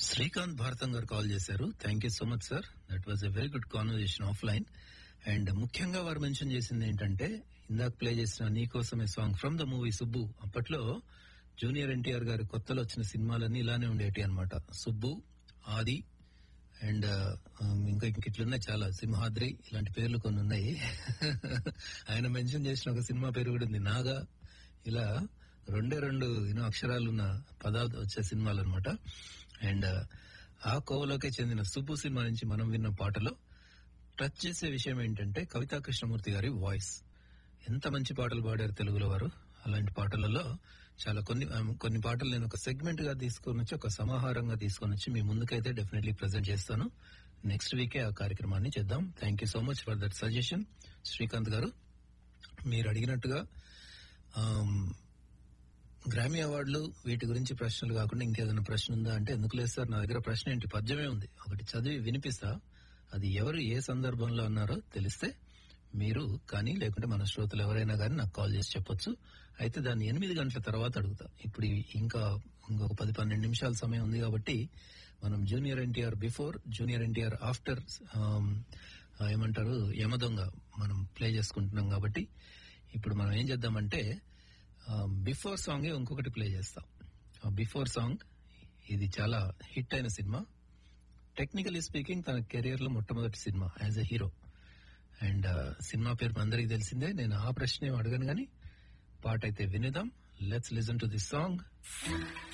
శ్రీకాంత్ భారతం గారు కాల్ చేశారు thank you so much sir that was a very good conversation off line and ముఖ్యంగా వారు mention చేసింది ఏంటంటే ఇందాక ప్లే చేసిన నీకోసమే song from the movie Subbu అప్పట్లో జూనియర్ ఎన్టీఆర్ గారి కొత్తలో వచ్చిన సినిమాలన్నీ ఇలానే ఉండేటి అనమాట సుబ్బు ఆది అండ్ ఇంకా ఇంక ఇట్లున్నాయి చాలా సింహాద్రి ఇలాంటి పేర్లు కొన్ని ఉన్నాయి ఆయన మెన్షన్ చేసిన ఒక సినిమా పేరు కూడా ఉంది నాగా ఇలా రెండే రెండు యూనో అక్షరాలు ఉన్న పదాలు వచ్చే సినిమాలు అనమాట అండ్ ఆ కోవలోకే చెందిన సుబ్బు సినిమా నుంచి మనం విన్న పాటలో టచ్ చేసే విషయం ఏంటంటే కవితా కృష్ణమూర్తి గారి వాయిస్ ఎంత మంచి పాటలు పాడారు తెలుగులో వారు అలాంటి పాటలలో చాలా కొన్ని ఆ, కొన్ని పాటలు నేను ఒక సెగ్మెంట్ గా తీసుకొని వచ్చి ఒక సమాహారంగా తీసుకొని వచ్చి మీ ముందుకైతే డెఫినెట్లీ ప్రజెంట్ చేస్తాను నెక్స్ట్ వీకే ఆ కార్యక్రమాన్ని చేద్దాం thank you so much for that suggestion Srikanth గారు మీరు అడిగినట్టుగా ఆమ్, గ్రామీ అవార్డులు వీటి గురించి ప్రశ్నలు కాకుండా ఇంకేదైనా ప్రశ్న ఉందా అంటే ఎందుకు లేదు సార్ నా దగ్గర ప్రశ్న ఏంటి పద్యమే ఉంది ఒకటి చదివి వినిపిస్తా అది ఎవరు ఏ సందర్భంలో అన్నారో తెలిస్తే మీరు కానీ లేకుంటే మన శ్రోతలు ఎవరైనా కానీ నాకు కాల్ చేసి చెప్పొచ్చు అయితే దాన్ని ఎనిమిది గంటల తర్వాత అడుగుతా ఇప్పుడు ఈ- ఇంకా ఇంకొక పది పన్నెండు నిమిషాల సమయం ఉంది కాబట్టి మనం junior NTR before junior NTR after ఏమంటారు యమదొంగ మనం ప్లే చేసుకుంటున్నాం కాబట్టి ఇప్పుడు మనం ఏం చేద్దామంటే బిఫోర్ సాంగ్ ఇంకొకటి ప్లే చేస్తాం ఆ బిఫోర్ సాంగ్ ఇది చాలా హిట్ అయిన సినిమా టెక్నికలీ స్పీకింగ్ తన కెరియర్ లో మొట్టమొదటి cinema as a hero and cinema పేరు అందరికీ తెలిసిందే నేను ఆ ప్రశ్న ఏం అడగను కానీ పాట అయితే వినిదాం let's listen to this song